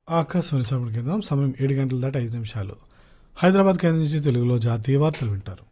ఆకాశవాణి సభ్యుడి కేంద్రం సమయం ఏడు గంటల దాటి ఐదు నిమిషాలు హైదరాబాద్ కేంద్రం నుంచి తెలుగులో జాతీయ వార్తలు వింటారు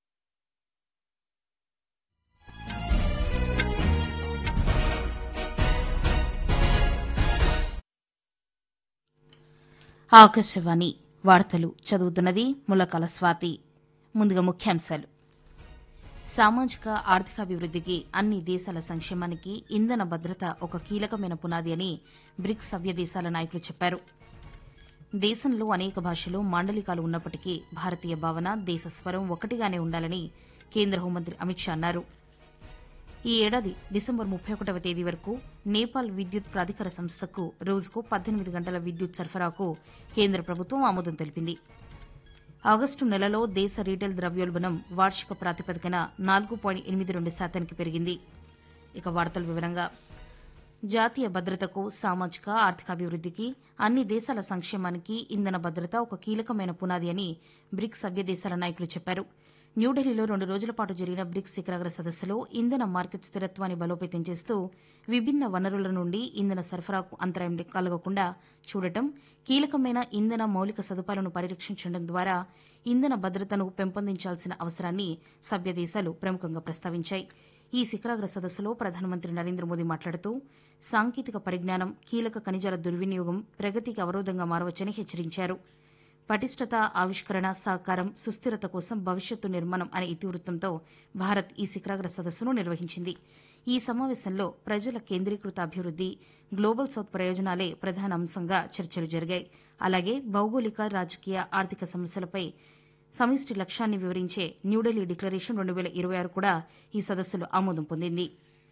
ఆకాశవాణి వార్తలు చదువుతున్నది ములకల స్వాతి ముందుగా ముఖ్యాంశాలు సామాజిక ఆర్థికాభివృద్దికి అన్ని దేశాల సంక్షేమానికి ఇంధన భద్రత ఒక కీలకమైన పునాది అని బ్రిక్స్ సభ్య దేశాల నాయకులు చెప్పారు దేశంలో అనేక భాషలు మాండలికాలు ఉన్నప్పటికీ భారతీయ భావన దేశ స్వరం ఒకటిగానే ఉండాలని కేంద్ర హోంమంత్రి అమిత్ షా అన్నారు ఈ ఏడాది డిసెంబర్ ముప్పై ఒకటవ తేదీ వరకు నేపాల్ విద్యుత్ ప్రాధికార సంస్థకు రోజుకు పద్దెనిమిది గంటల విద్యుత్ సరఫరాకు కేంద్ర ప్రభుత్వం ఆమోదం తెలిపింది ఆగస్టు నెలలో దేశ రీటైల్ ద్రవ్యోల్బణం వార్షిక ప్రాతిపదికన నాలుగు పాయింట్ ఎనిమిది రెండు శాతానికి పెరిగింది ఇక వార్తల వివరంగా జాతీయ భద్రతకు సామాజిక ఆర్థికాభివృద్దికి అన్ని దేశాల సంక్షేమానికి ఇంధన భద్రత ఒక కీలకమైన పునాది అని బ్రిక్స్ సభ్య దేశాల నాయకులు చెప్పారు న్యూఢిల్లీలో రెండు రోజుల పాటు జరిగిన బ్రిక్స్ శిఖరాగ్ర సదస్సులో ఇంధన మార్కెట్ స్థిరత్వాన్ని బలోపేతం చేస్తూ విభిన్న వనరుల నుండి ఇంధన సరఫరాకు అంతరాయం కలగకుండా చూడటం కీలకమైన ఇంధన మౌలిక సదుపాయాలను పరిరక్షించడం ద్వారా ఇంధన భద్రతను పెంపొందించాల్సిన అవసరాన్ని సభ్య దేశాలు ప్రముఖంగా ప్రస్తావించాయి ఈ శిఖరాగ్ర సదస్సులో ప్రధానమంత్రి నరేంద్ర మోదీ మాట్లాడుతూ సాంకేతిక పరిజ్ఞానం కీలక ఖనిజాల దుర్వినియోగం ప్రగతికి అవరోధంగా మారవచ్చని హెచ్చరించారు పటిష్టత ఆవిష్కరణ సహకారం సుస్థిరత కోసం భవిష్యత్తు నిర్మాణం అనే ఇతివృత్తంతో భారత్ ఈ శిఖరాగ్ర సదస్సును నిర్వహించింది ఈ సమావేశంలో ప్రజల కేంద్రీకృత అభివృద్ది గ్లోబల్ సౌత్ ప్రయోజనాలే ప్రధాన అంశంగా చర్చలు జరిగాయి అలాగే భౌగోళిక రాజకీయ ఆర్థిక సమస్యలపై సమిష్టి లక్ష్యాన్ని వివరించే న్యూఢిల్లీ డిక్లరేషన్ రెండు వేల ఇరవై ఆరు కూడా ఈ సదస్సులో ఆమోదం పొందింది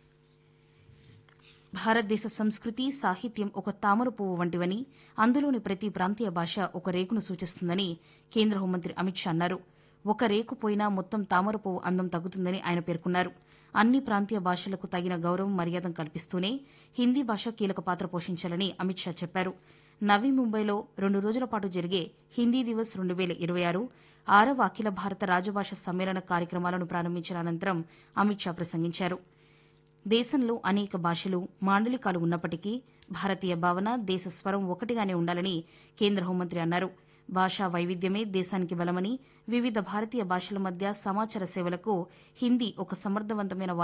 భారతదేశ సంస్కృతి సాహిత్యం ఒక తామర పువ్వు వంటివని అందులోని ప్రతి ప్రాంతీయ భాష ఒక రేకును సూచిస్తుందని కేంద్ర హోంమంత్రి అమిత్ షా అన్నారు ఒక రేకు పోయినా మొత్తం తామర పువ్వు అందం తగ్గుతుందని ఆయన పేర్కొన్నారు అన్ని ప్రాంతీయ భాషలకు తగిన గౌరవం మర్యాద కల్పిస్తూనే హిందీ భాష కీలక పాత్ర పోషించాలని అమిత్ షా చెప్పారు నవీ ముంబైలో రెండు రోజుల పాటు జరిగే హిందీ దివస్ రెండు వేల ఇరవై ఆరు ఆరవ అఖిల భారత రాజభాష సమ్మేళన కార్యక్రమాలను ప్రారంభించిన అనంతరం అమిత్ షా ప్రసంగించారు దేశంలో అనేక భాషలు మాండలికాలు ఉన్నప్పటికీ భారతీయ భావన దేశ స్వరం ఒకటిగానే ఉండాలని కేంద్ర హోంమంత్రి అన్నారు భాషా వైవిధ్యమే దేశానికి బలమని వివిధ భారతీయ భాషల మధ్య సమాచార సేవలకు హిందీ ఒక సమర్థవంతమైన